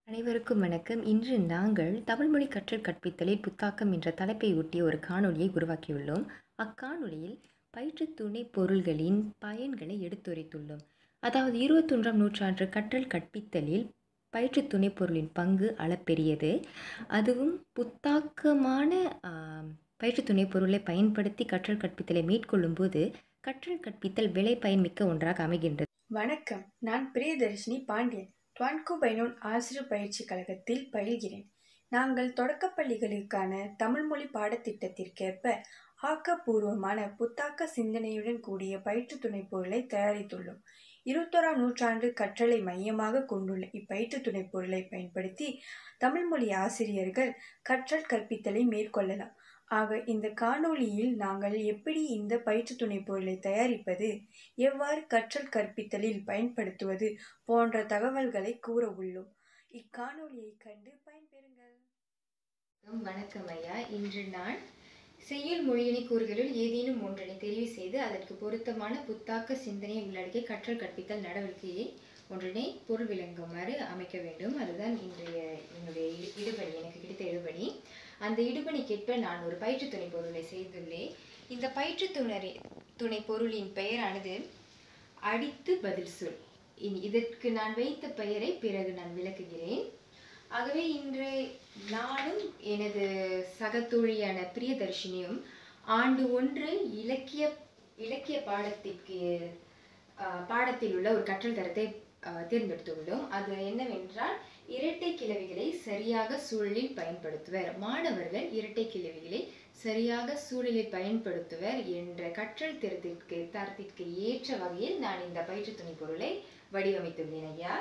அனைவருக்கும் வணக்கம் இன்று நாங்கள் தமிழ்மொழி கற்றல் கற்பித்தலில் புத்தாக்கம் என்ற தலைப்பை ஒட்டிய ஒரு காணொளியை உருவாக்கியுள்ளோம் அக்காணொளியில் பயிற்று துணை பொருள்களின் பயன்களை எடுத்துரைத்துள்ளோம் அதாவது இருபத்தொன்றாம் நூற்றாண்டு கற்றல் கற்பித்தலில் பயிற்று துணை பொருளின் பங்கு அளப்பெரியது அதுவும் புத்தாக்கமான ஆம், பயிற்று துணை பொருளை பயன்படுத்தி கற்றல் கற்பித்தலை மேற்கொள்ளும்போது கற்றல் கற்பித்தல் விலை பயன்மிக்க ஒன்றாக அமைகின்றது வணக்கம் நான் பிரியதர்ஷினி பாண்டியன் டுவான்கோ பைனோன் ஆசிரியர் பயிற்சி கழகத்தில் பயில்கிறேன் நாங்கள் தொடக்கப்பள்ளிகளுக்கான தமிழ்மொழி பாடத்திட்டத்திற்கேற்ப ஆக்கப்பூர்வமான புத்தாக்க சிந்தனையுடன் கூடிய பயிற்று துணை பொருளை தயாரித்துள்ளோம் இருபத்தோராம் நூற்றாண்டு கற்றலை மையமாக கொண்டுள்ள இப்பயிற்று துணை பொருளை பயன்படுத்தி தமிழ்மொழி ஆசிரியர்கள் கற்றல் கற்பித்தலை மேற்கொள்ளலாம் ஆக இந்த காணொளியில் நாங்கள் எப்படி இந்த பயிற்று துணை பொருளை தயாரிப்பது எவ்வாறு கற்றல் கற்பித்தலில் பயன்படுத்துவது போன்ற தகவல்களை கூற உள்ளோம் இக்காணொளியை கண்டு பயன்பெறுங்கள் வணக்கம் ஐயா இன்று நான் செய்யுள் மொழியினை கூறுகளுள் ஏதேனும் ஒன்றினை தெரிவு செய்து அதற்கு பொருத்தமான புத்தாக்க சிந்தனையை உள்ளடக்கிய கற்றல் கற்பித்தல் நடவடிக்கையை ஒன்றினை பொருள் விளங்குமாறு அமைக்க வேண்டும் அதுதான் இன்றைய என்னுடைய இடு- இடுபணி எனக்கு கிடைத்த இடுபணி அந்த இடுபணிக்கேற்ப நான் ஒரு பயிற்று துணை பொருளை செய்துள்ளேன் இந்த பயிற்று துணை துணை பொருளின் பெயரானது அடித்து பதில் சொல் இனி இதற்கு நான் வைத்த பெயரை பிறகு நான் விளக்குகிறேன் ஆகவே இன்று நானும் எனது சகத்தோழியான பிரியதர்ஷினியும் ஆண்டு ஒன்று இலக்கிய இலக்கிய பாடத்திற்கு ஆஹ், பாடத்தில் உள்ள ஒரு கற்றல் தரத்தை ஆஹ், தேர்ந்தெடுத்துள்ளோம் அது என்னவென்றால் இரட்டை கிளவிகளை சரியாக சூழலில் பயன்படுத்துவர் மாணவர்கள் இரட்டை கிளவிகளை சரியாக சூழலில் பயன்படுத்துவர் என்ற கற்றல் தரத்திற்கு தரத்திற்கு ஏற்ற வகையில் நான் இந்த பயிற்று துணை பொருளை வடிவமைத்துள்ளேன் ஐயா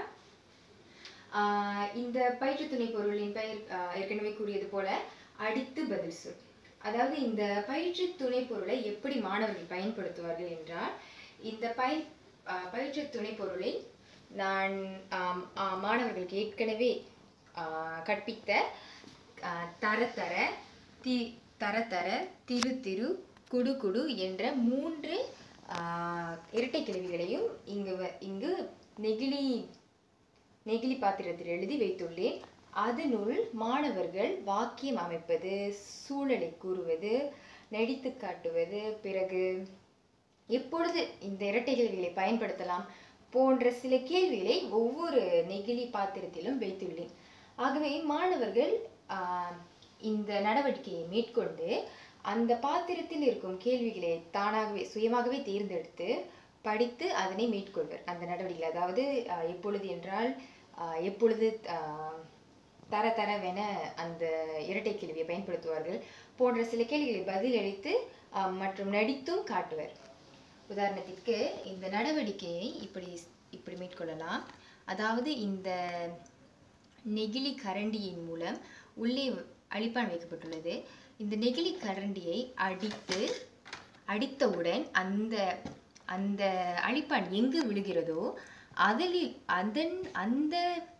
ஆஹ் இந்த பயிற்று துணை பொருளின் பெயர் ஆஹ் ஏற்கனவே கூறியது போல அடித்து பதில் சொல் அதாவது இந்த பயிற்று துணை பொருளை எப்படி மாணவர்கள் பயன்படுத்துவார்கள் என்றால் இந்த பய ஆஹ் பயிற்று துணை பொருளை நான் ஆம், ஆஹ் மாணவர்களுக்கு ஏற்கனவே ஆஹ் கற்பித்த ஆஹ் தர தர தி தர தர திரு திரு குடு குடு என்ற மூன்று ஆஹ் இரட்டை கிளவிகளையும் இங்கு வ- இங்கு நெகிழி நெகிழி பாத்திரத்தில் எழுதி வைத்துள்ளேன் அதனுள் மாணவர்கள் வாக்கியம் அமைப்பது சூழலை கூறுவது நடித்து காட்டுவது பிறகு எப்பொழுது இந்த இரட்டை கேள்விகளை பயன்படுத்தலாம் போன்ற சில கேள்விகளை ஒவ்வொரு நெகிழி பாத்திரத்திலும் வைத்துள்ளேன் ஆகவே மாணவர்கள் ஆஹ், இந்த நடவடிக்கையை மேற்கொண்டு அந்த பாத்திரத்தில் இருக்கும் கேள்விகளை தானாகவே சுயமாகவே தேர்ந்தெடுத்து படித்து அதனை மேற்கொள்வர் அந்த நடவடிக்கை அதாவது ஆஹ், எப்பொழுது என்றால் ஆஹ், எப்பொழுது ஆஹ், தர தரவென அந்த இரட்டை கேள்வியை பயன்படுத்துவார்கள் போன்ற சில கேள்விகளை பதிலளித்து ஆஹ், மற்றும் நடித்தும் காட்டுவர் உதாரணத்திற்கு இந்த நடவடிக்கையை இப்படி இப்படி மேற்கொள்ளலாம் அதாவது இந்த நெகிழி கரண்டியின் மூலம் உள்ளே அழிப்பான் வைக்கப்பட்டுள்ளது இந்த நெகிழி கரண்டியை அடித்து அடித்தவுடன் அந்த அந்த அழிப்பான் எங்கு விழுகிறதோ அதில் அதன் அந்த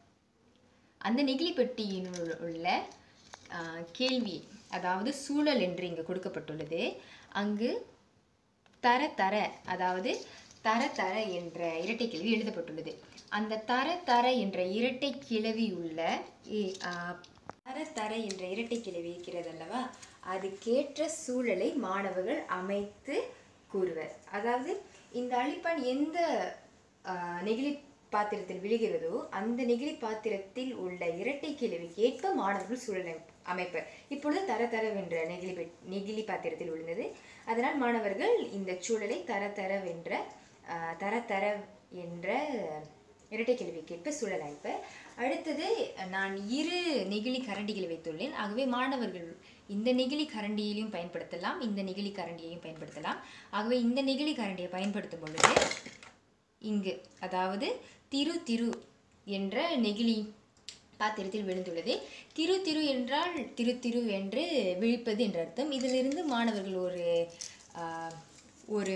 அந்த நெகிழி பெட்டியினுள் உள்ள ஆஹ், கேள்வி அதாவது சூழல் என்று இங்கு கொடுக்கப்பட்டுள்ளது அங்கு தர தர அதாவது தர தர என்ற இரட்டை கிளவி எழுதப்பட்டுள்ளது அந்த தர தர என்ற இரட்டை கிளவி உள்ள இ- ஆ, தர தர என்ற இரட்டை கிளவி இருக்கிறது அல்லவா அதுக்கேற்ற சூழலை மாணவர்கள் அமைத்து கூறுவர் அதாவது இந்த அழிப்பான் எந்த ஆ, நெகிழி பாத்திரத்தில் விழுகிறதோ அந்த நெகிழி பாத்திரத்தில் உள்ள இரட்டை கிளவிக்கு ஏற்ப மாணவர்கள் சூழலை அமைப்பர் இப்பொழுது தர தரவென்ற நெகிழி பெட்- நெகிழி பாத்திரத்தில் விழுந்தது அதனால் மாணவர்கள் இந்த சூழலை தர தரவென்ற ஆஹ், தர தர என்ற இரட்டை கேள்விக்கேற்ப சூழல் அமைப்பர் அடுத்தது நான் இரு நெகிழி கரண்டிகளை வைத்துள்ளேன் ஆகவே மாணவர்கள் இந்த நெகிழி கரண்டியிலையும் பயன்படுத்தலாம் இந்த நெகிழி கரண்டியையும் பயன்படுத்தலாம் ஆகவே இந்த நெகிழி கரண்டியை பயன்படுத்தும் பொழுது இங்கு அதாவது திரு திரு என்ற நெகிழி பாத்திரத்தில் விழுந்துள்ளது திரு திரு என்றால் திரு திரு என்று விழிப்பது என்ற அர்த்தம் இதிலிருந்து மாணவர்கள் ஒரு ஆஹ், ஒரு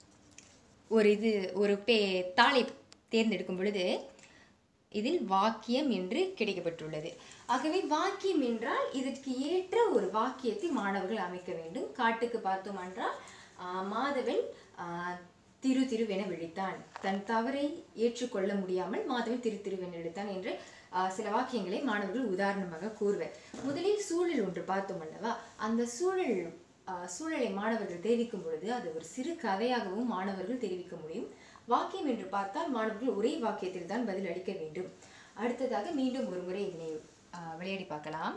ஒரு இது ஒரு பே தாளை தேர்ந்தெடுக்கும் பொழுது இதில் வாக்கியம் என்று கிடைக்கப்பட்டுள்ளது ஆகவே வாக்கியம் என்றால் இதற்கு ஏற்ற ஒரு வாக்கியத்தை மாணவர்கள் அமைக்க வேண்டும் காட்டுக்கு பார்த்தோம் என்றால் ஆஹ், மாதவன் ஆஹ், திரு திருவென விழித்தான் தன் தவறை ஏற்றுக்கொள்ள முடியாமல் மாதவன் திரு திருவென விழித்தான் என்று ஆஹ், சில வாக்கியங்களை மாணவர்கள் உதாரணமாக கூறுவர் முதலில் சூழல் ஒன்று பார்த்தோம் அல்லவா அந்த சூழல் ஆஹ், சூழலை மாணவர்கள் தெரிவிக்கும் பொழுது அது ஒரு சிறு கதையாகவும் மாணவர்கள் தெரிவிக்க முடியும் வாக்கியம் என்று பார்த்தால் மாணவர்கள் ஒரே வாக்கியத்தில் தான் பதில் அளிக்க வேண்டும் அடுத்ததாக மீண்டும் ஒரு முறை இதனை ஆஹ், விளையாடி பார்க்கலாம்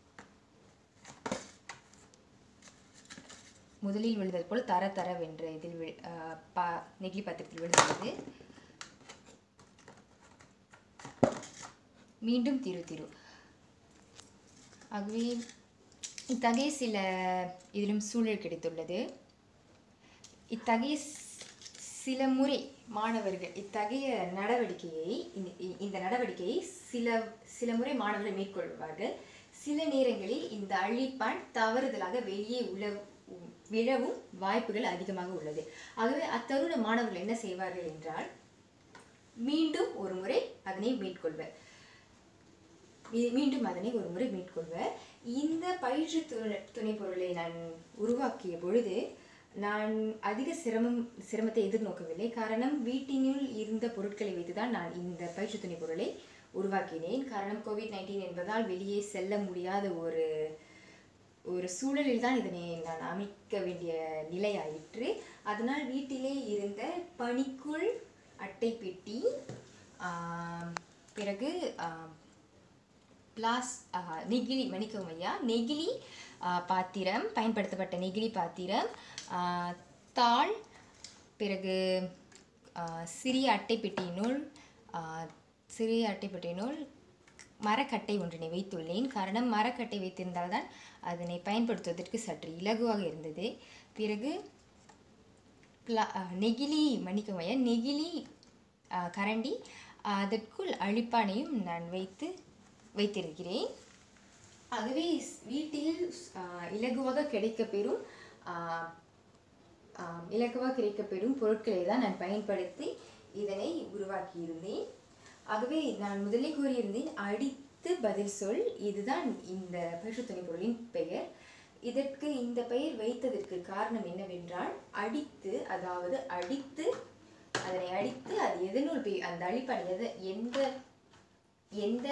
முதலில் விழுந்தது போல் தர தர வென்ற இதில் வி- ஆஹ் பா நெகிழி பாத்திரத்தில் விழுந்தது மீண்டும் திரு திரு ஆகவே இத்தகைய சில இதிலும் சூழல் கிடைத்துள்ளது இத்தகைய ஸ்- சில முறை மாணவர்கள் இத்தகைய நடவடிக்கையை இந்த- இ- இந்த நடவடிக்கையை சில சில முறை மாணவர்கள் மேற்கொள்வார்கள் சில நேரங்களில் இந்த அழிப்பான் தவறுதலாக வெளியே உள்ள விழவும் வாய்ப்புகள் அதிகமாக உள்ளது ஆகவே அத்தருண மாணவர்கள் என்ன செய்வார்கள் என்றால் மீண்டும் ஒரு முறை அதனை மேற்கொள்வர் மீ- மீண்டும் அதனை ஒரு முறை மேற்கொள்வர் இந்த பயிற்சி துணை துணை பொருளை நான் உருவாக்கிய பொழுது நான் அதிக சிரமம் சிரமத்தை எதிர்நோக்கவில்லை காரணம் வீட்டினுள் இருந்த பொருட்களை வைத்துதான் நான் இந்த பயிற்சி துணை பொருளை உருவாக்கினேன் காரணம் கோவிட் நைன்டீன் என்பதால் வெளியே செல்ல முடியாத ஒரு ஒரு சூழலில் தான் இதனை நான் அமைக்க வேண்டிய நிலை ஆயிற்று அதனால் வீட்டிலே இருந்த பனிக்குள் அட்டை பெட்டி ஆம், பிறகு ஆம், பிளாஸ் ஆஹ், நெகிழி மன்னிக்கவும் ஐயா நெகிழி ஆஹ், பாத்திரம் பயன்படுத்தப்பட்ட நெகிழி பாத்திரம் ஆஹ், தாள் பிறகு ஆஹ், சிறிய அட்டைப்பெட்டியினுள் ஆஹ், சிறிய அட்டைப்பெட்டியினுள் மரக்கட்டை ஒன்றினை வைத்துள்ளேன் காரணம் மரக்கட்டை வைத்திருந்தால்தான் அதனை பயன்படுத்துவதற்கு சற்று இலகுவாக இருந்தது பிறகு பிளா- அஹ், நெகிழி மன்னிக்கவும் ஐயா நெகிழி அஹ், கரண்டி அஹ், அதற்குள் அழிப்பானையும் நான் வைத்து வைத்திருக்கிறேன் ஆகவே ஸ்- வீட்டில் அஹ், இலகுவாக கிடைக்கப்பெறும் அஹ், அஹ், இலகுவாக கிடைக்கப்பெறும் பொருட்களை தான் நான் பயன்படுத்தி இதனை உருவாக்கியிருந்தேன் ஆகவே நான் முதலே கூறியிருந்தேன் அடித்து பதில் சொல் இதுதான் இந்த பயிற்சி துணை பொருளின் பெயர் இதற்கு இந்த பெயர் வைத்ததற்கு காரணம் என்னவென்றால் அடித்து அதாவது அடித்து அதனை அடித்து அது எதனுள் போய் அந்த அழிப்பான் எத எந்த எந்த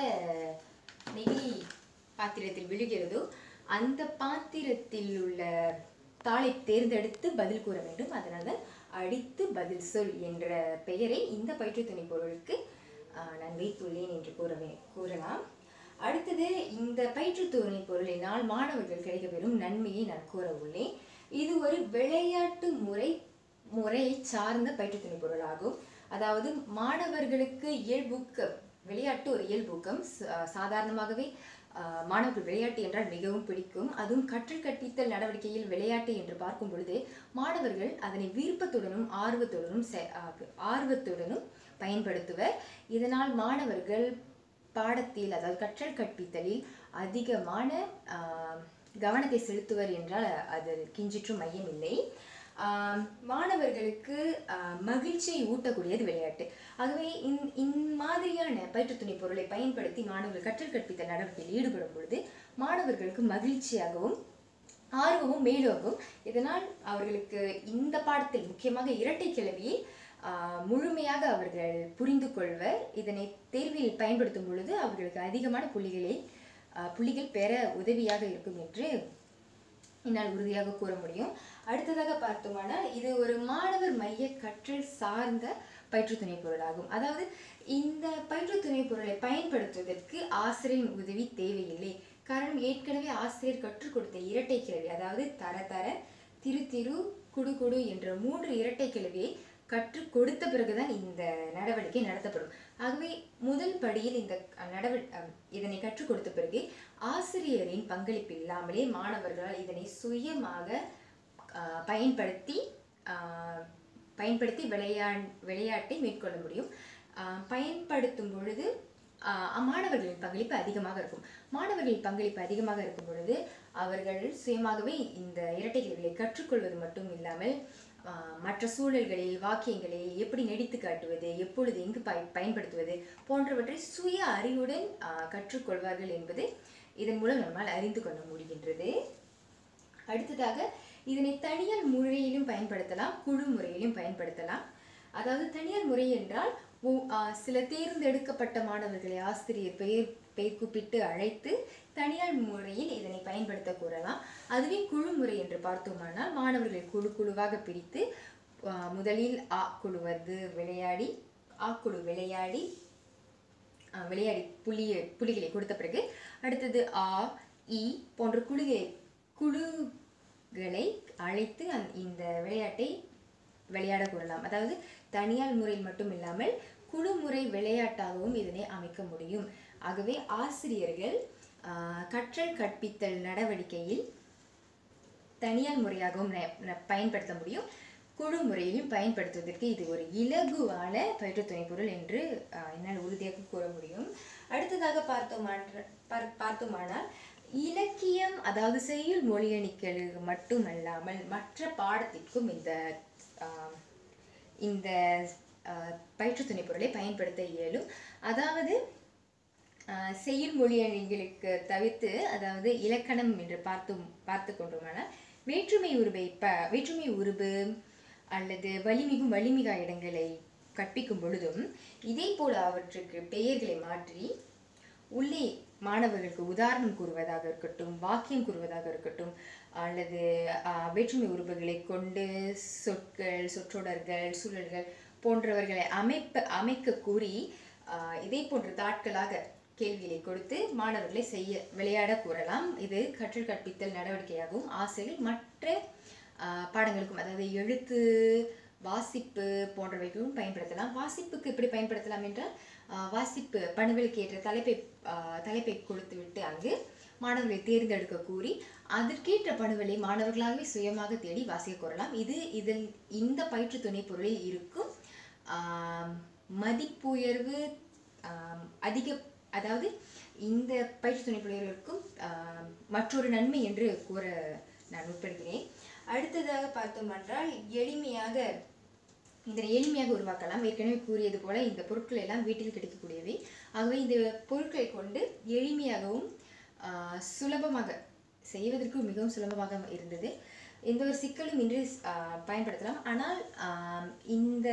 நெகிழி பாத்திரத்தில் விழுகிறதோ அந்த பாத்திரத்தில் உள்ள தாளை தேர்ந்தெடுத்து பதில் கூற வேண்டும் அதனால அடித்து பதில் சொல் என்ற பெயரை இந்த பயிற்று துணை பொருளுக்கு ஆஹ், நான் வைத்துள்ளேன் என்று கூறவே கூறலாம் அடுத்தது இந்த பயிற்று துணை பொருளினால் மாணவர்கள் கிடைக்கப்பெறும் நன்மையை நான் கூற உள்ளேன் இது ஒரு விளையாட்டு முறை முறையை சார்ந்த பயிற்று துணை பொருளாகும் அதாவது மாணவர்களுக்கு இயல்பூக்கம் விளையாட்டு ஒரு இயல்பூக்கம் சா- சாதாரணமாகவே ஆஹ், மாணவர்கள் விளையாட்டு என்றால் மிகவும் பிடிக்கும் அதுவும் கற்றல் கற்பித்தல் நடவடிக்கையில் விளையாட்டு என்று பார்க்கும் பொழுது மாணவர்கள் அதனை விருப்பத்துடனும் ஆர்வத்துடனும் செ- ஆஹ், ஆர்வத்துடனும் பயன்படுத்துவர் இதனால் மாணவர்கள் பாடத்தில் அதாவது கற்றல் கற்பித்தலில் அதிகமான ஆஹ், கவனத்தை செலுத்துவர் என்றால் அது கிஞ்சிற்றும் மையமில்லை ஆஹ், மாணவர்களுக்கு ஆஹ், மகிழ்ச்சியை ஊட்டக்கூடியது விளையாட்டு ஆகவே இந் இம்மாதிரியான பயிற்று துணை பொருளை பயன்படுத்தி மாணவர்கள் கற்றல் கற்பித்தல் நடவடிக்கையில் ஈடுபடும் பொழுது மாணவர்களுக்கு மகிழ்ச்சியாகவும் ஆர்வமும் மேலோங்கும் இதனால் அவர்களுக்கு இந்த பாடத்தில் முக்கியமாக இரட்டை கிளவியை ஆஹ், முழுமையாக அவர்கள் புரிந்து கொள்வர் இதனை தேர்வில் பயன்படுத்தும் பொழுது அவர்களுக்கு அதிகமான புள்ளிகளை ஆஹ், புள்ளிகள் பெற உதவியாக இருக்கும் என்று என்னால் உறுதியாக கூற முடியும் அடுத்ததாக பார்த்தோமானால் இது ஒரு மாணவர் மைய கற்றல் சார்ந்த பயிற்று துணை பொருளாகும் அதாவது இந்த பயிற்று துணை பொருளை பயன்படுத்துவதற்கு ஆசிரியரின் உதவி தேவையில்லை காரணம் ஏற்கனவே ஆசிரியர் கற்றுக் கொடுத்த இரட்டை கிழவி அதாவது தர தர திரு திரு குடு குடு என்ற மூன்று இரட்டை கிழவியை கற்றுக் கொடுத்த பிறகுதான் இந்த நடவடிக்கை நடத்தப்படும் ஆகவே முதல் படியில் இந்த நடவ அஹ் இதனை கற்றுக் கொடுத்த பிறகு ஆசிரியரின் பங்களிப்பு இல்லாமலே மாணவர்களால் இதனை சுயமாக ஆஹ், பயன்படுத்தி ஆஹ், பயன்படுத்தி விளையா விளையாட்டை மேற்கொள்ள முடியும் ஆஹ், பயன்படுத்தும் பொழுது ஆஹ், மாணவர்களின் பங்களிப்பு அதிகமாக இருக்கும் மாணவர்களின் பங்களிப்பு அதிகமாக இருக்கும் பொழுது அவர்கள் சுயமாகவே இந்த இரட்டை கேள்விகளை கற்றுக்கொள்வது மட்டும் இல்லாமல் ஆஹ், மற்ற சூழல்களில் வாக்கியங்களை எப்படி நடித்து காட்டுவது எப்பொழுது எங்கு பய பயன்படுத்துவது போன்றவற்றை சுய அறிவுடன் ஆஹ், கற்றுக்கொள்வார்கள் என்பது இதன் மூலம் நம்மால் அறிந்து கொள்ள முடிகின்றது அடுத்ததாக இதனை தனியார் முறையிலும் பயன்படுத்தலாம் குழு முறையிலும் பயன்படுத்தலாம் அதாவது தனியார் முறை என்றால் ஒ- ஆ, சில தேர்ந்தெடுக்கப்பட்ட மாணவர்களை ஆசிரியர் பெயர் பெயர் கூப்பிட்டு அழைத்து தனியார் முறையில் இதனை பயன்படுத்த கூறலாம் அதுவே குழு முறை என்று பார்த்தோமானால் மாணவர்களை குழு குழுவாக பிரித்து ஆ, முதலில் ஆ குழு வந்து விளையாடி ஆ குழு விளையாடி ஆ, விளையாடி புள்ளிய புள்ளிகளை கொடுத்த பிறகு அடுத்தது ஆ இ போன்ற குழுகளை குழுகளை அழைத்து அந் இந்த விளையாட்டை விளையாட கூறலாம் அதாவது தனியார் முறையில் மட்டும் இல்லாமல் குழு முறை விளையாட்டாகவும் இதனை அமைக்க முடியும் ஆகவே ஆசிரியர்கள் ஆ, கற்றல் கற்பித்தல் நடவடிக்கையில் தனியார் முறையாகவும் ந- ந- பயன்படுத்த முடியும் குழு முறையிலும் பயன்படுத்துவதற்கு இது ஒரு இலகுவான பயிற்று துணைப்பொருள் என்று ஆஹ், என்னால் உறுதியாக கூற முடியும் அடுத்ததாக பார்த்தோமான பார்- பார்த்தோமானால் இலக்கியம் அதாவது செய்யுள் மொழியணிகளுக்கு மட்டுமல்லாமல் மற்ற பாடத்திற்கும் இந்த ஆஹ், இந்த ஆஹ், பயிற்று துணைப்பொருளை பயன்படுத்த இயலும் அதாவது ஆஹ் செய்யுள் மொழியணிகளுக்கு தவிர்த்து அதாவது இலக்கணம் என்று பார்த்து பார்த்து கொண்டோமானால் வேற்றுமை உருவை ப வேற்றுமை உருவு அல்லது வலிமிகும் வலிமிகா இடங்களை கற்பிக்கும் பொழுதும் இதே போல அவற்றுக்கு பெயர்களை மாற்றி உள்ளே மாணவர்களுக்கு உதாரணம் கூறுவதாக இருக்கட்டும் வாக்கியம் கூறுவதாக இருக்கட்டும் அல்லது ஆஹ், வேற்றுமை உருவுகளை கொண்டு சொற்கள் சொற்றொடர்கள் சூழல்கள் போன்றவர்களை அமைப்ப அமைக்க கூறி ஆஹ், இதே போன்ற தாட்களாக கேள்விகளை கொடுத்து மாணவர்களை செய்ய விளையாட கூறலாம் இது கற்றல் கற்பித்தல் நடவடிக்கையாகவும் ஆசிரியர் மற்ற ஆஹ், பாடங்களுக்கும் அதாவது எழுத்து வாசிப்பு போன்றவைகளும் பயன்படுத்தலாம் வாசிப்புக்கு எப்படி பயன்படுத்தலாம் என்றால் ஆஹ், வாசிப்பு பணிகளுக்கு ஏற்ற தலைப்பை ஆஹ், தலைப்பை கொடுத்துவிட்டு அங்கு மாணவர்களை தேர்ந்தெடுக்க கூறி அதற்கேற்ற பணுவலை மாணவர்களாகவே சுயமாக தேடி வாசிக்க கூறலாம் இது இதில் இந்த பயிற்று துணை பொருளில் இருக்கும் ஆம், மதிப்புயர்வு ஆம், அதிக அதாவது இந்த பயிற்சி துணை பொருளிற்கும் ஆம், மற்றொரு நன்மை என்று கூற நான் உட்படுகிறேன் அடுத்ததாக பார்த்தோம் என்றால் எளிமையாக இதனை எளிமையாக உருவாக்கலாம் ஏற்கனவே கூறியது போல இந்த பொருட்கள் எல்லாம் வீட்டில் கிடைக்கக்கூடியவை ஆகவே இந்த பொருட்களை கொண்டு எளிமையாகவும் ஆஹ், சுலபமாக செய்வதற்கு மிகவும் சுலபமாக இருந்தது எந்த ஒரு சிக்கலும் இன்றி ஆஹ், பயன்படுத்தலாம் ஆனால் ஆம், இந்த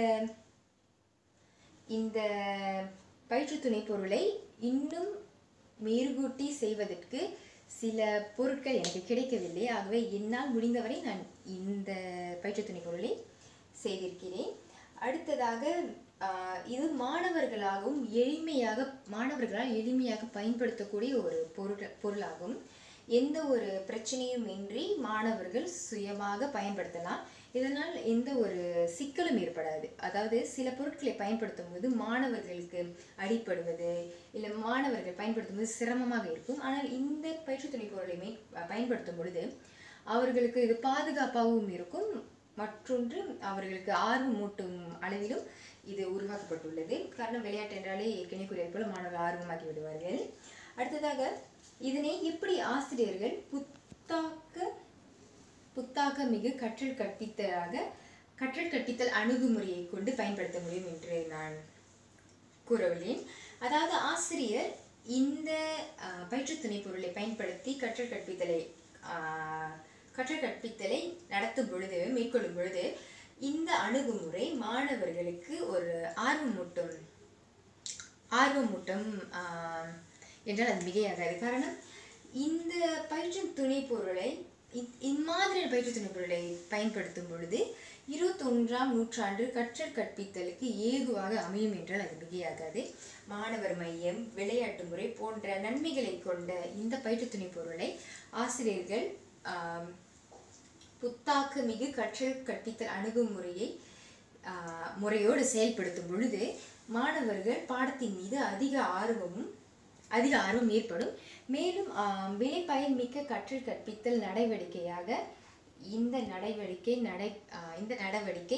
இந்த பயிற்று துணை பொருளை இன்னும் மெருகூட்டி செய்வதற்கு சில பொருட்கள் எனக்கு கிடைக்கவில்லை ஆகவே என்னால் முடிந்தவரை நான் இந்த பயிற்று துணை பொருளை செய்திருக்கிறேன் அடுத்ததாக ஆஹ், இது மாணவர்களாகவும் எளிமையாக மாணவர்களால் எளிமையாக பயன்படுத்தக்கூடிய ஒரு பொருள் பொருளாகும் எந்த ஒரு பிரச்சனையும் இன்றி மாணவர்கள் சுயமாக பயன்படுத்தலாம் இதனால் எந்த ஒரு சிக்கலும் ஏற்படாது அதாவது சில பொருட்களை பயன்படுத்தும் போது மாணவர்களுக்கு அடிப்படுவது இல்லை மாணவர்கள் பயன்படுத்தும் போது சிரமமாக இருக்கும் ஆனால் இந்த பயிற்சி துணை பொருளை மே பயன்படுத்தும் பொழுது அவர்களுக்கு இது பாதுகாப்பாகவும் இருக்கும் மற்றொன்று அவர்களுக்கு ஆர்வம் மூட்டும் அளவிலும் இது உருவாக்கப்பட்டுள்ளது காரணம் விளையாட்டு என்றாலே ஏற்கனவே கூறியது போல மாணவர்கள் ஆர்வமாகி விடுவார்கள் அடுத்ததாக இதனை எப்படி ஆசிரியர்கள் புத்தாக்க புத்தாக்க மிகு கற்றல் கற்பித்தலாக கற்றல் கற்பித்தல் அணுகுமுறையை கொண்டு பயன்படுத்த முடியும் என்று நான் கூறவுள்ளேன் அதாவது ஆசிரியர் இந்த ஆஹ், பயிற்றுத் துணை பொருளை பயன்படுத்தி கற்றல் கற்பித்தலை ஆஹ், கற்றல் கற்பித்தலை நடத்தும் பொழுது மேற்கொள்ளும் பொழுது இந்த அணுகுமுறை மாணவர்களுக்கு ஒரு ஆர்வமூட்டும் ஆர்வமூட்டம் ஆஹ், என்றால் அது மிகையாகாது காரணம் இந்த பயிற்று துணை பொருளை இ- இம்மாதிரியான பயிற்று துணை பொருளை பயன்படுத்தும் பொழுது இருபத்தொன்றாம் நூற்றாண்டு கற்றல் கற்பித்தலுக்கு ஏதுவாக அமையும் என்றால் அது மிகையாகாது மாணவர் மையம் விளையாட்டு முறை போன்ற நன்மைகளை கொண்ட இந்த பயிற்று துணை பொருளை ஆசிரியர்கள் ஆம், புத்தாக்க மிகு கற்றல் கற்பித்தல் அணுகுமுறையை ஆஹ், முறையோடு செயல்படுத்தும் பொழுது மாணவர்கள் பாடத்தின் மீது அதிக ஆர்வமும் அதிக ஆர்வம் ஏற்படும் மேலும் ஆஹ், விளைபயன் மிக்க கற்றல் கற்பித்தல் நடவடிக்கையாக இந்த நடவடிக்கை நடை ஆஹ், இந்த நடவடிக்கை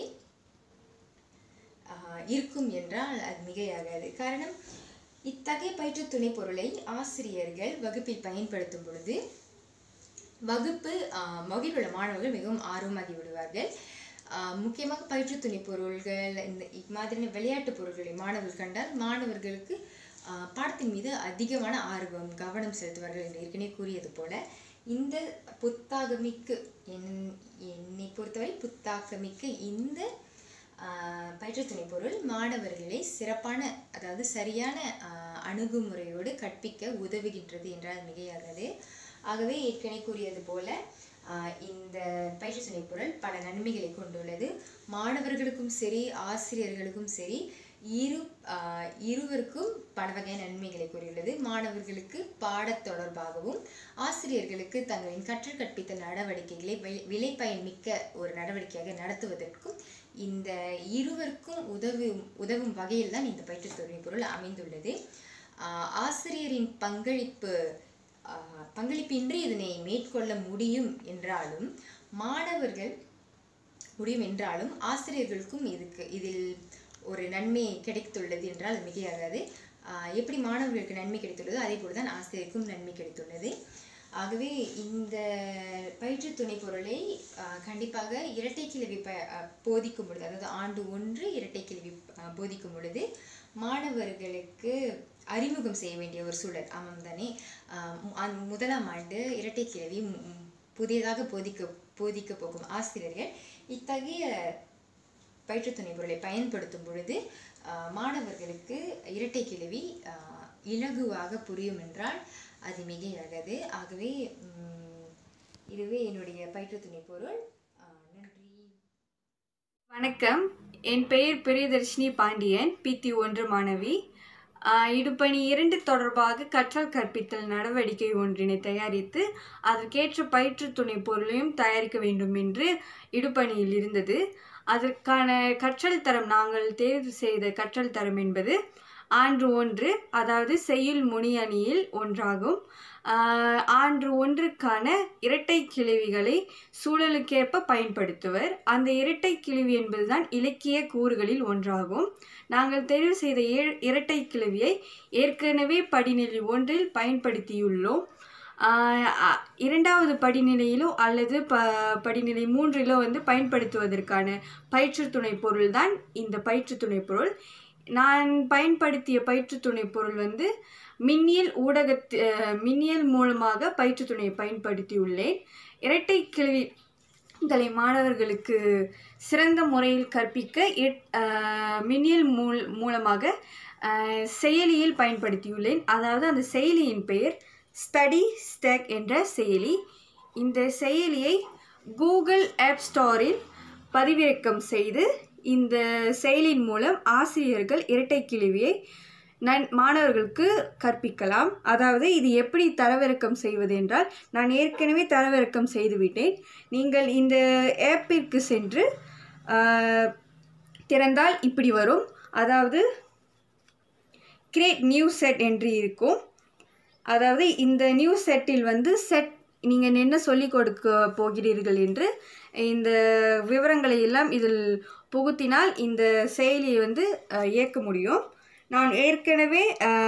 ஆஹ், இருக்கும் என்றால் அது மிகையாகாது காரணம் இத்தகைய பயிற்று துணை பொருளை ஆசிரியர்கள் வகுப்பில் பயன்படுத்தும் பொழுது வகுப்பு ஆஹ், வகுப்பில் உள்ள மாணவர்கள் மிகவும் ஆர்வமாகி விடுவார்கள் ஆஹ், முக்கியமாக பயிற்று துணை பொருள்கள் இந்த இம்மாதிரியான விளையாட்டு பொருட்களை மாணவர்கள் கண்டால் மாணவர்களுக்கு ஆஹ், பாடத்தின் மீது அதிகமான ஆர்வம் கவனம் செலுத்துவார்கள் என்று ஏற்கனவே கூறியது போல இந்த புத்தாகமிக்கு என் என்னை பொறுத்தவரை புத்தாக்கமிக்க இந்த ஆஹ், பயிற்று துணை பொருள் மாணவர்களை சிறப்பான அதாவது சரியான ஆஹ், அணுகுமுறையோடு கற்பிக்க உதவுகின்றது என்றால் மிகையாகாது ஆகவே ஏற்கனவே கூறியது போல ஆஹ், இந்த பயிற்று துணை பொருள் பல நன்மைகளை கொண்டுள்ளது மாணவர்களுக்கும் சரி ஆசிரியர்களுக்கும் சரி இரு ஆஹ், இருவருக்கும் பல வகையான நன்மைகளை கூறியுள்ளது மாணவர்களுக்கு பாடத் தொடர்பாகவும் ஆசிரியர்களுக்கு தங்களின் கற்றல் கற்பித்தல் நடவடிக்கைகளை வி- விலைப்பயன் மிக்க ஒரு நடவடிக்கையாக நடத்துவதற்கும் இந்த இருவருக்கும் உதவும் உதவும் வகையில் தான் இந்த பயிற்றுத் துணை பொருள் அமைந்துள்ளது ஆஹ் ஆசிரியரின் பங்களிப்பு ஆஹ் பங்களிப்பின்றி இதனை மேற்கொள்ள முடியும் என்றாலும் மாணவர்கள் முடியும் என்றாலும் ஆசிரியர்களுக்கும் இதுக்கு இதில் ஒரு நன்மை கிடைத்துள்ளது என்றால் அது மிகையாகாது ஆஹ் எப்படி மாணவர்களுக்கு நன்மை கிடைத்துள்ளதோ அதே போல தான் ஆசிரியருக்கும் நன்மை கிடைத்துள்ளது ஆகவே இந்த பயிற்று துணை பொருளை ஆஹ் கண்டிப்பாக இரட்டை கிழவி ப ஆஹ் போதிக்கும் பொழுது அதாவது ஆண்டு ஒன்று இரட்டை கிழவி ஆஹ் போதிக்கும் பொழுது மாணவர்களுக்கு அறிமுகம் செய்ய வேண்டிய ஒரு சூழல் ஆமாம் தானே ஆஹ் மு- அந்த முதலாம் ஆண்டு இரட்டை கிழவி மு- மு- புதியதாக போதிக்க போதிக்க போகும் ஆசிரியர்கள் இத்தகைய பயிற்று துணை பொருளை பயன்படுத்தும் பொழுது ஆஹ் மாணவர்களுக்கு இரட்டை கிழவி ஆஹ் இலகுவாக புரியும் என்றால் அது மிகையாகாது ஆகவே உம், இதுவே என்னுடைய பயிற்று துணை பொருள் ஆஹ் நன்றி வணக்கம் என் பெயர் பிரியதர்ஷினி பாண்டியன் பித்தி ஒன்று மாணவி ஆஹ் இடுபணி இரண்டு தொடர்பாக கற்றல் கற்பித்தல் நடவடிக்கை ஒன்றினை தயாரித்து அதற்கேற்ற பயிற்று துணை பொருளையும் தயாரிக்க வேண்டும் என்று இடுபணியில் இருந்தது அதற்கான கற்றல் தரம் நாங்கள் தேர்வு செய்த கற்றல் தரம் என்பது ஆண்டு ஒன்று அதாவது செய்யுள் முனி அணியில் ஒன்றாகும் ஆஹ் ஆண்டு ஒன்றுக்கான இரட்டை கிளவிகளை சூழலுக்கேற்ப பயன்படுத்துவர் அந்த இரட்டை கிளவி என்பதுதான் இலக்கிய கூறுகளில் ஒன்றாகும் நாங்கள் தெரிவு செய்த ஏ- இரட்டை கிளவியை ஏற்கனவே படிநிலை ஒன்றில் பயன்படுத்தியுள்ளோம் ஆஹ் அ- இரண்டாவது படிநிலையிலோ அல்லது ப படிநிலை மூன்றிலோ வந்து பயன்படுத்துவதற்கான பயிற்று துணை பொருள் தான் இந்த பயிற்று துணை பொருள் நான் பயன்படுத்திய பயிற்று துணை பொருள் வந்து மின்னியல் ஊடகத்து அஹ் மின்னியல் மூலமாக பயிற்று துணையை பயன்படுத்தியுள்ளேன் இரட்டை கிளவிகளை மாணவர்களுக்கு சிறந்த முறையில் கற்பிக்க இட்- அஹ் மின்னியல் மூல் மூலமாக அஹ் செயலியில் பயன்படுத்தியுள்ளேன் அதாவது அந்த செயலியின் பெயர் ஸ்டடி ஸ்டேக் என்ற செயலி இந்த செயலியை கூகுள் ஆப் ஸ்டோரில் பதிவிறக்கம் செய்து இந்த செயலியின் மூலம் ஆசிரியர்கள் இரட்டை கிழவியை நன் மாணவர்களுக்கு கற்பிக்கலாம் அதாவது இது எப்படி தரவிறக்கம் செய்வது என்றால் நான் ஏற்கனவே தரவிறக்கம் செய்துவிட்டேன் நீங்கள் இந்த ஆப்பிற்கு சென்று ஆஹ், திறந்தால் இப்படி வரும் அதாவது கிரியேட் நியூ செட் என்று இருக்கும் அதாவது இந்த நியூ செட்டில் வந்து செட் நீங்கள் என்ன சொல்லிக் கொடுக்க போகிறீர்கள் என்று இந்த விவரங்களை எல்லாம் இதில் புகுத்தினால் இந்த செயலியை வந்து அஹ், இயக்க முடியும் நான் ஏற்கனவே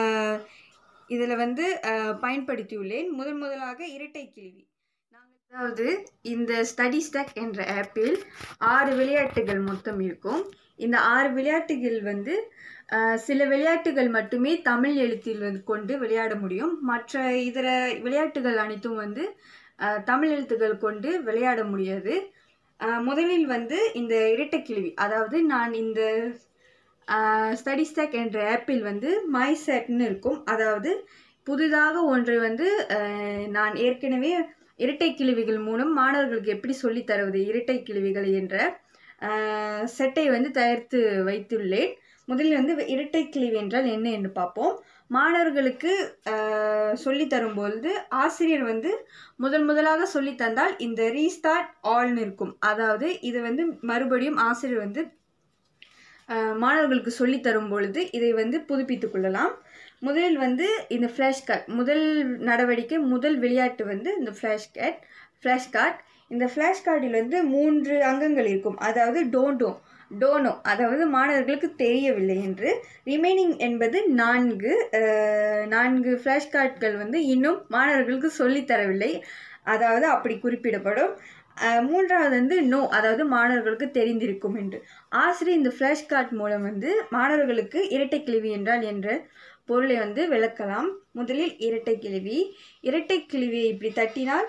இதில் வந்து அஹ், பயன்படுத்தியுள்ளேன் முதன் முதலாக இரட்டை கிழவி நாங்கள் அதாவது இந்த ஸ்டடி ஸ்டாக் என்ற ஆப்பில் ஆறு விளையாட்டுகள் மொத்தம் இருக்கும் இந்த ஆறு விளையாட்டுகள் வந்து அஹ், சில விளையாட்டுகள் மட்டுமே தமிழ் எழுத்தில் வந்து கொண்டு விளையாட முடியும் மற்ற இதர விளையாட்டுகள் அனைத்தும் வந்து அஹ், தமிழ் எழுத்துக்கள் கொண்டு விளையாட முடியாது அஹ், முதலில் வந்து இந்த இரட்டைக்கிழவி அதாவது நான் இந்த ஸ்டடி ஸ்டாக் என்ற ஆப்பில் வந்து மை செட்னு இருக்கும் அதாவது புதிதாக ஒன்றை வந்து அஹ், நான் ஏற்கனவே இரட்டை கிழவிகள் மூலம் மாணவர்களுக்கு எப்படி சொல்லித் தருவது இரட்டை கிழவிகள் என்ற அஹ், செட்டை வந்து தயாரித்து வைத்துள்ளேன் முதலில் வந்து இரட்டை கிழவி என்றால் என்ன என்று பார்ப்போம் மாணவர்களுக்கு அஹ், சொல்லித் தரும்பொழுது ஆசிரியர் வந்து முதல் முதலாக சொல்லித் தந்தால் இந்த ரீஸ்டார்ட் ஆல்னு இருக்கும் அதாவது இது வந்து மறுபடியும் ஆசிரியர் வந்து அஹ், மாணவர்களுக்கு சொல்லித் தரும் பொழுது இதை வந்து புதுப்பித்துக் கொள்ளலாம் முதலில் வந்து இந்த ஃப்ளாஷ் கார்ட் முதல் நடவடிக்கை முதல் விளையாட்டு வந்து இந்த ஃப்ளாஷ் கார்ட் ஃப்ளாஷ் கார்ட் இந்த ஃப்ளாஷ் கார்டில் வந்து மூன்று அங்கங்கள் இருக்கும் அதாவது டோன்டோ டோனோ அதாவது மாணவர்களுக்கு தெரியவில்லை என்று ரிமைனிங் என்பது நான்கு அஹ், நான்கு ஃப்ளாஷ் கார்ட்கள் வந்து இன்னும் மாணவர்களுக்கு சொல்லித் தரவில்லை அதாவது அப்படி குறிப்பிடப்படும் அஹ், மூன்றாவது வந்து நோ அதாவது மாணவர்களுக்கு தெரிந்திருக்கும் என்று ஆசிரியர் இந்த ஃப்ளாஷ் கார்ட் மூலம் வந்து மாணவர்களுக்கு இரட்டை கிழவி என்றால் என்ற பொருளை வந்து விளக்கலாம் முதலில் இரட்டை கிழவி இரட்டை கிழவியை இப்படி தட்டினால்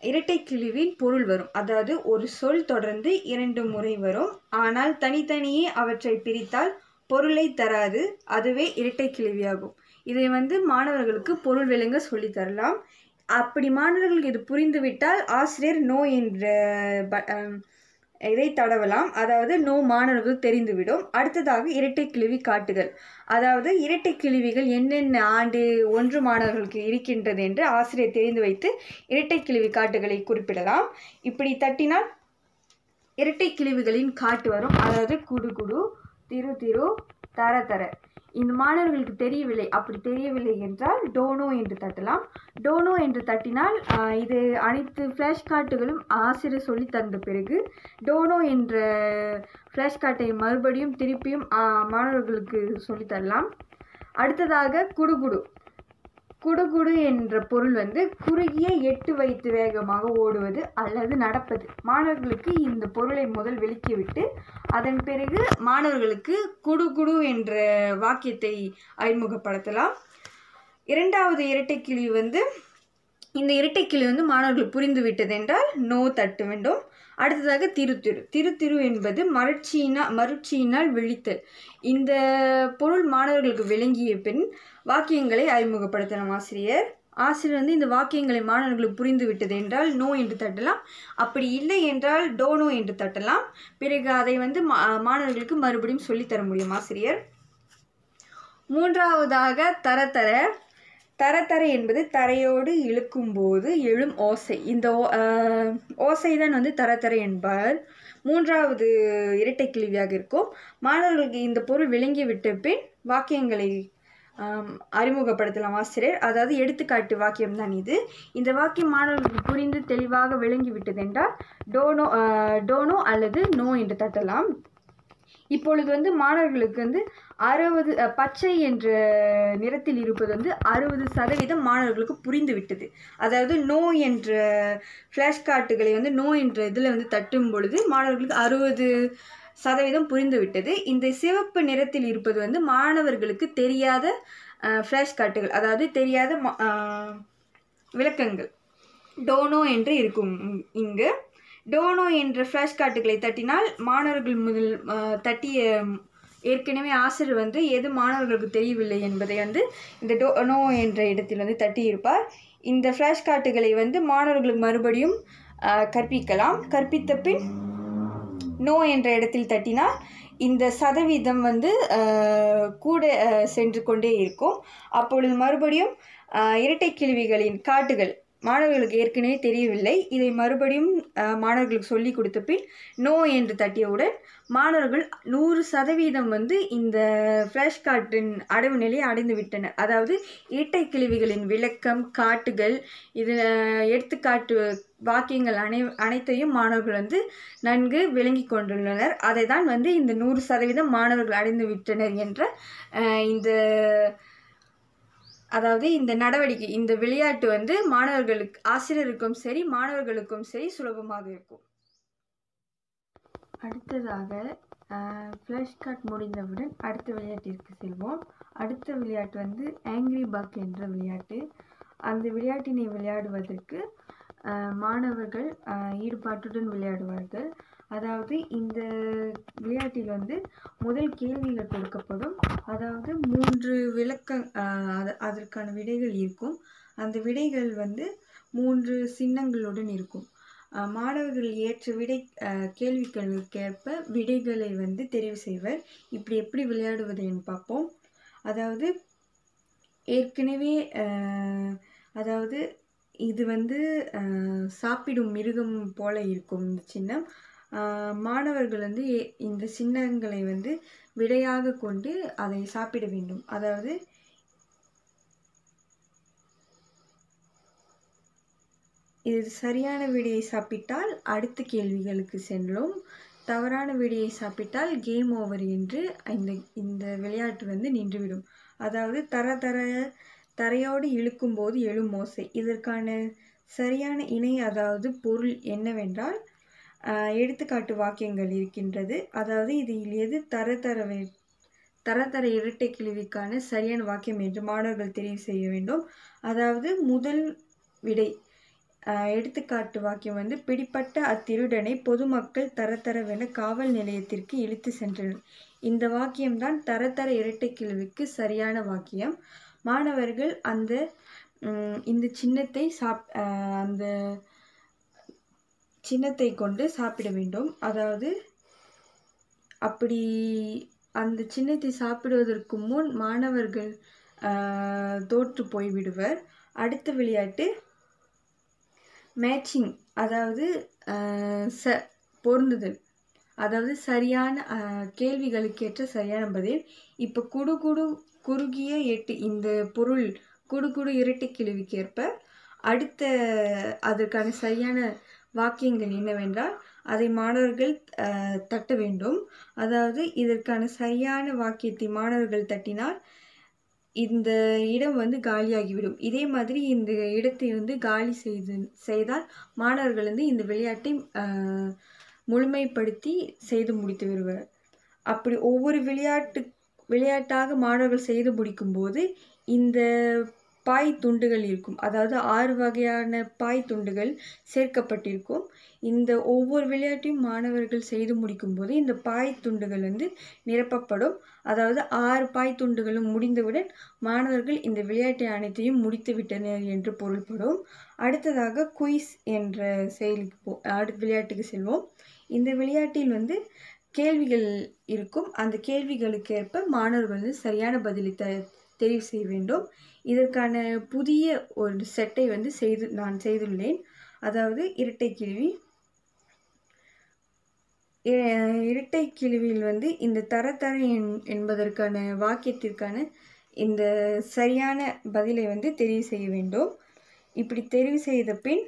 இரட்டை கிழிவின் பொருள் வரும் அதாவது ஒரு சொல் தொடர்ந்து இரண்டு முறை வரும் ஆனால் தனித்தனியே அவற்றை பிரித்தால் பொருளை தராது அதுவே இரட்டை கிழிவியாகும் இதை வந்து மாணவர்களுக்கு பொருள் விளங்க சொல்லித் தரலாம் அப்படி மாணவர்களுக்கு இது புரிந்துவிட்டால் ஆசிரியர் நோ என்ற ப- அம், இதை தடவலாம் அதாவது நோ மாணவர்கள் தெரிந்துவிடும் அடுத்ததாக இரட்டை கிழிவி காட்டுதல் அதாவது இரட்டை கிழிவிகள் என்னென்ன ஆண்டு ஒன்று மாணவர்களுக்கு இருக்கின்றது என்று ஆசிரியர் தெரிந்து வைத்து இரட்டை கிழிவி காட்டுகளை குறிப்பிடலாம் இப்படி தட்டினால் இரட்டை கிழிவுகளின் காட்டு வரும் அதாவது குடு குடு திரு திரு தர தர இந்த மாணவர்களுக்கு தெரியவில்லை அப்படி தெரியவில்லை என்றால் டோனோ என்று தட்டலாம் டோனோ என்று தட்டினால் ஆஹ், இது அனைத்து ஃப்ளாஷ் கார்டுகளும் ஆசிரியர் சொல்லி தந்த பிறகு டோனோ என்ற ஃப்ளாஷ் கார்டை மறுபடியும் திருப்பியும் ஆஹ், மாணவர்களுக்கு சொல்லித் தரலாம் அடுத்ததாக குடுகுடு குடுகுடு என்ற பொருள் வந்து குறுகிய எட்டு வைத்து வேகமாக ஓடுவது அல்லது நடப்பது மாணவர்களுக்கு இந்த பொருளை முதல் விளக்கிவிட்டு அதன் பிறகு மாணவர்களுக்கு குடுகுடு என்ற வாக்கியத்தை அறிமுகப்படுத்தலாம் இரண்டாவது இரட்டைக்கிளி வந்து இந்த இரட்டைக்கிளி வந்து மாணவர்கள் புரிந்து விட்டது என்றால் நோ தட்ட வேண்டும் அடுத்ததாக திருத்திரு திருத்திரு என்பது மறுச்சியினா மறுச்சியினால் விழித்தல் இந்த பொருள் மாணவர்களுக்கு விளங்கிய பின் வாக்கியங்களை அறிமுகப்படுத்தலாம் ஆசிரியர் ஆசிரியர் வந்து இந்த வாக்கியங்களை மாணவர்களுக்கு புரிந்து விட்டது என்றால் நோ என்று தட்டலாம் அப்படி இல்லை என்றால் டோனோ என்று தட்டலாம் பிறகு அதை வந்து மா மாணவர்களுக்கு மறுபடியும் சொல்லித்தர முடியும் ஆசிரியர் மூன்றாவதாக தரத்தர தரத்தர என்பது தரையோடு இழுக்கும்போது எழும் ஓசை இந்த ஓ ஓசை தான் வந்து தரத்தர என்பார் மூன்றாவது இரட்டை கேள்வியாக இருக்கும் மாணவர்களுக்கு இந்த பொருள் விளங்கி விட்ட பின் வாக்கியங்களை ஆம், அறிமுகப்படுத்தலாம் ஆசிரியர் அதாவது எடுத்துக்காட்டு வாக்கியம் தான் இது இந்த வாக்கியம் மாணவர்களுக்கு புரிந்து தெளிவாக விளங்கி விட்டது என்றால் டோனோ ஆஹ், டோனோ அல்லது நோ என்று தட்டலாம் இப்பொழுது வந்து மாணவர்களுக்கு வந்து அறுபது அஹ், பச்சை என்ற நிறத்தில் இருப்பது வந்து அறுபது சதவீதம் மாணவர்களுக்கு புரிந்து விட்டது அதாவது நோ என்ற ஃப்ளாஷ் கார்டுகளை வந்து நோ என்ற இதில் வந்து தட்டும் பொழுது மாணவர்களுக்கு அறுபது சதவீதம் புரிந்து விட்டது இந்த சிவப்பு நிறத்தில் இருப்பது வந்து மாணவர்களுக்கு தெரியாத ஃப்ளாஷ் கார்டுகள் அதாவது தெரியாத ம- அஹ், விளக்கங்கள் டோனோ என்று இருக்கும் இங்- இங்கு டோனோ என்ற ஃப்ளாஷ் கார்டுகளை தட்டினால் மாணவர்கள் முதல் அஹ், தட்டிய ம், ஏற்கனவே ஆசிரியர் வந்து எது மாணவர்களுக்கு தெரியவில்லை என்பதை வந்து இந்த டோனோ என்ற இடத்தில் வந்து தட்டியிருப்பார் இந்த ஃப்ளாஷ் கார்டுகளை வந்து மாணவர்களுக்கு மறுபடியும் அஹ், கற்பிக்கலாம் கற்பித்த பின் நோ என்ற இடத்தில் தட்டினால் இந்த சதவீதம் வந்து அஹ், கூட அஹ், சென்று கொண்டே இருக்கும் அப்பொழுது மறுபடியும் அஹ், இரட்டை கிழிவிகளின் காட்டுகள் மாணவர்களுக்கு ஏற்கனவே தெரியவில்லை இதை மறுபடியும் அஹ், மாணவர்களுக்கு சொல்லி கொடுத்த பின் நோ என்று தட்டியவுடன் மாணவர்கள் நூறு சதவீதம் வந்து இந்த ஃப்ளாஷ் கார்டின் அடைவு நிலையை அடைந்து விட்டனர் அதாவது இரட்டை கிழிவிகளின் விளக்கம் காட்டுகள் இது எடுத்துக்காட்டு வாக்கியங்கள் அனை அனைத்தையும் மாணவர்கள் வந்து நன்கு விளங்கி கொண்டுள்ளனர் அதை தான் வந்து இந்த நூறு சதவீதம் மாணவர்கள் அடைந்து விட்டனர் என்ற அஹ், இந்த அதாவது இந்த நடவடிக்கை இந்த விளையாட்டு வந்து மாணவர்களுக்கு ஆசிரியருக்கும் சரி மாணவர்களுக்கும் சரி சுலபமாக இருக்கும் அடுத்ததாக ஃப்ளாஷ் கார்ட் முடிந்தவுடன் அடுத்த விளையாட்டிற்கு செல்வோம் அடுத்த விளையாட்டு வந்து ஆங்கிரி பக் என்ற விளையாட்டு அந்த விளையாட்டினை விளையாடுவதற்கு அஹ், மாணவர்கள் அஹ், ஈடுபாட்டுடன் விளையாடுவார்கள் அதாவது இந்த விளையாட்டில் வந்து முதல் கேள்விகள் கொடுக்கப்படும் அதாவது மூன்று விளக்க அஹ், அது- அதற்கான விடைகள் இருக்கும் அந்த விடைகள் வந்து மூன்று சின்னங்களுடன் இருக்கும் அஹ், மாணவர்கள் ஏற்ற விடை அஹ், கேள்விகளுக்கேற்ப விடைகளை வந்து தெரிவு செய்வர் இப்படி எப்படி விளையாடுவது என்று பார்ப்போம் அதாவது ஏற்கனவே அஹ், அதாவது இது வந்து அஹ், சாப்பிடும் மிருகம் போல இருக்கும் இந்த சின்னம் அஹ், மாணவர்கள் வந்து எ- இந்த சின்னங்களை வந்து விடையாக கொண்டு அதை சாப்பிட வேண்டும் அதாவது இது சரியான விடையை சாப்பிட்டால் அடுத்த கேள்விகளுக்கு செல்லும் தவறான விடையை சாப்பிட்டால் கேம் ஓவர் என்று இந்த இந்த விளையாட்டு வந்து நின்றுவிடும் அதாவது தர தர தரையோடு இழுக்கும்போது எழும் ஓசை இதற்கான சரியான இணை அதாவது பொருள் என்னவென்றால் ஆஹ், எடுத்துக்காட்டு வாக்கியங்கள் இருக்கின்றது அதாவது இதில் எது தர தர தரத்தர இரட்டை கிழிவுக்கான சரியான வாக்கியம் என்று மாணவர்கள் தெரிவு செய்ய வேண்டும் அதாவது முதல் விடை ஆஹ் எடுத்துக்காட்டு வாக்கியம் வந்து பிடிப்பட்ட அத்திருடனை பொதுமக்கள் தரதரவென காவல் நிலையத்திற்கு இழுத்து சென்றனர் இந்த வாக்கியம்தான் தரதர இரட்டை கிழவிக்கு சரியான வாக்கியம் மாணவர்கள் அந்த உம், இந்த சின்னத்தை சாப் ஆஹ் அந்த சின்னத்தை கொண்டு சாப்பிட வேண்டும் அதாவது அப்படி அந்த சின்னத்தை சாப்பிடுவதற்கு முன் மாணவர்கள் ஆஹ், தோற்று போய்விடுவர் அடுத்த விளையாட்டு மேட்சிங் அதாவது ஆஹ், ச பொருந்துதல் அதாவது சரியான ஆஹ், கேள்விகளுக்கேற்ற சரியான பதில் இப்போ குடு குடு குறுகிய எட்டு இந்த பொருள் குடு குடு இரட்டை கேள்விக்கேற்ப அடுத்த அதற்கான சரியான வாக்கியங்கள் என்னவென்றால் அதை மாணவர்கள் ஆஹ், தட்ட வேண்டும் அதாவது இதற்கான சரியான வாக்கியத்தை மாணவர்கள் தட்டினால் இந்த இடம் வந்து காலியாகிவிடும் இதே மாதிரி இந்த இடத்தை வந்து காலி செய்து செய்தால் மாணவர்கள் வந்து இந்த விளையாட்டை ஆஹ், முழுமைப்படுத்தி செய்து முடித்து விடுவர் அப்படி ஒவ்வொரு விளையாட்டு விளையாட்டாக மாணவர்கள் செய்து முடிக்கும்போது இந்த பாய் துண்டுகள் இருக்கும் அதாவது ஆறு வகையான பாய் துண்டுகள் சேர்க்கப்பட்டிருக்கும் இந்த ஒவ்வொரு விளையாட்டையும் மாணவர்கள் செய்து முடிக்கும்போது இந்த பாய் துண்டுகள் வந்து நிரப்பப்படும் அதாவது ஆறு பாய் துண்டுகளும் முடிந்தவுடன் மாணவர்கள் இந்த விளையாட்டை அனைத்தையும் முடித்து விட்டனர் என்று பொருள்படும் அடுத்ததாக குயிஸ் என்ற செயலுக்கு போ அடுத்த விளையாட்டுக்கு செல்வோம் இந்த விளையாட்டில் வந்து கேள்விகள் இருக்கும் அந்த கேள்விகளுக்கு ஏற்ப மாணவர்கள் வந்து சரியான பதிலை த தெரிவு செய்ய வேண்டும் இதற்கான புதிய ஒரு செட்டை வந்து செய்து நான் செய்துள்ளேன் அதாவது இரட்டை கேள்வி இ- இரட்டை கிழிவில் வந்து இந்த தரத்தர என் என்பதற்கான வாக்கியத்திற்கான இந்த சரியான பதிலை வந்து தெரிவு செய்ய வேண்டும் இப்படி தெரிவு செய்த பின்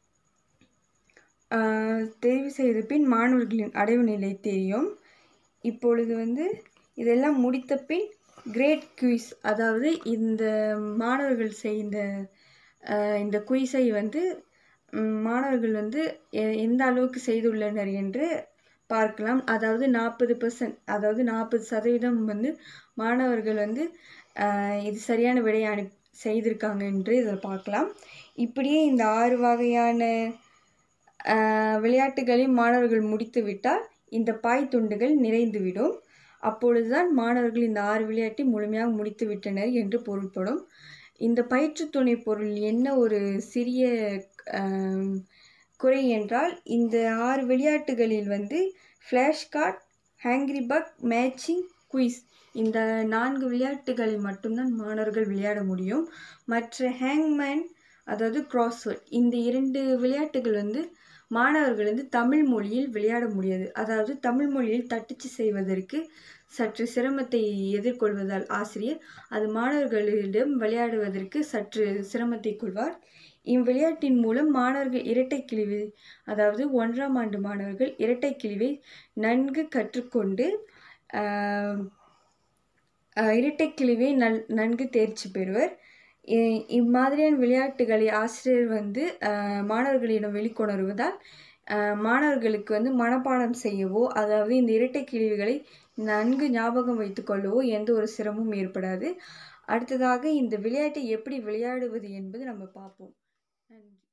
ஆஹ், தெரிவு செய்த பின் மாணவர்களின் அடைவு நிலை தெரியும் இப்பொழுது வந்து இதெல்லாம் முடித்த பின் கிரேட் குயிஸ் அதாவது இந்த மாணவர்கள் செய்த ஆஹ், இந்த குயிஸை வந்து ம், மாணவர்கள் வந்து எ- எந்த அளவுக்கு செய்துள்ளனர் என்று பார்க்கலாம் அதாவது நாற்பது பர்சன்ட் அதாவது நாற்பது சதவீதம் வந்து மாணவர்கள் வந்து ஆஹ், இது சரியான விடையை அனுப் செய்திருக்காங்க என்று இதில் பார்க்கலாம் இப்படியே இந்த ஆறு வகையான ஆஹ், விளையாட்டுகளை மாணவர்கள் முடித்து விட்டால் இந்த பாய் துண்டுகள் நிறைந்துவிடும் அப்பொழுதுதான் மாணவர்கள் இந்த ஆறு விளையாட்டை முழுமையாக முடித்து விட்டனர் என்று பொருள்படும் இந்த பயிற்று துணை பொருள் என்ன ஒரு சிறிய ஆம், குறை என்றால் இந்த ஆறு விளையாட்டுகளில் வந்து flash card hungry bug matching quiz இந்த நான்கு விளையாட்டுகளை மட்டும்தான் மாணவர்கள் விளையாட முடியும் மற்ற ஹேங்மேன் அதாவது கிராஸ்வேர்ட் இந்த இரண்டு விளையாட்டுகள் வந்து மாணவர்கள் வந்து தமிழ் மொழியில் விளையாட முடியாது அதாவது தமிழ் மொழியில் தட்டச்சு செய்வதற்கு சற்று சிரமத்தை எதிர்கொள்வதால் ஆசிரியர் அது மாணவர்களிடம் விளையாடுவதற்கு சற்று சிரமத்தை கொள்வார் இவ்விளையாட்டின் மூலம் மாணவர்கள் இரட்டை கிழிவு அதாவது ஒன்றாம் ஆண்டு மாணவர்கள் இரட்டை கிழிவை நன்கு கற்றுக்கொண்டு ஆஹ், ஆஹ், இரட்டை கிழிவை நல் நன்கு தேர்ச்சி பெறுவர் இ- இம்மாதிரியான விளையாட்டுகளை ஆசிரியர் வந்து ஆஹ், மாணவர்களிடம் வெளிக்கொணருவதால் ஆஹ், மாணவர்களுக்கு வந்து மனப்பாடம் செய்யவோ அதாவது இந்த இரட்டை கிழிவுகளை நன்கு ஞாபகம் வைத்துக்கொள்ளவோ எந்த ஒரு சிரமமும் ஏற்படாது அடுத்ததாக இந்த விளையாட்டை எப்படி விளையாடுவது என்பது நம்ம பார்ப்போம் நன்றி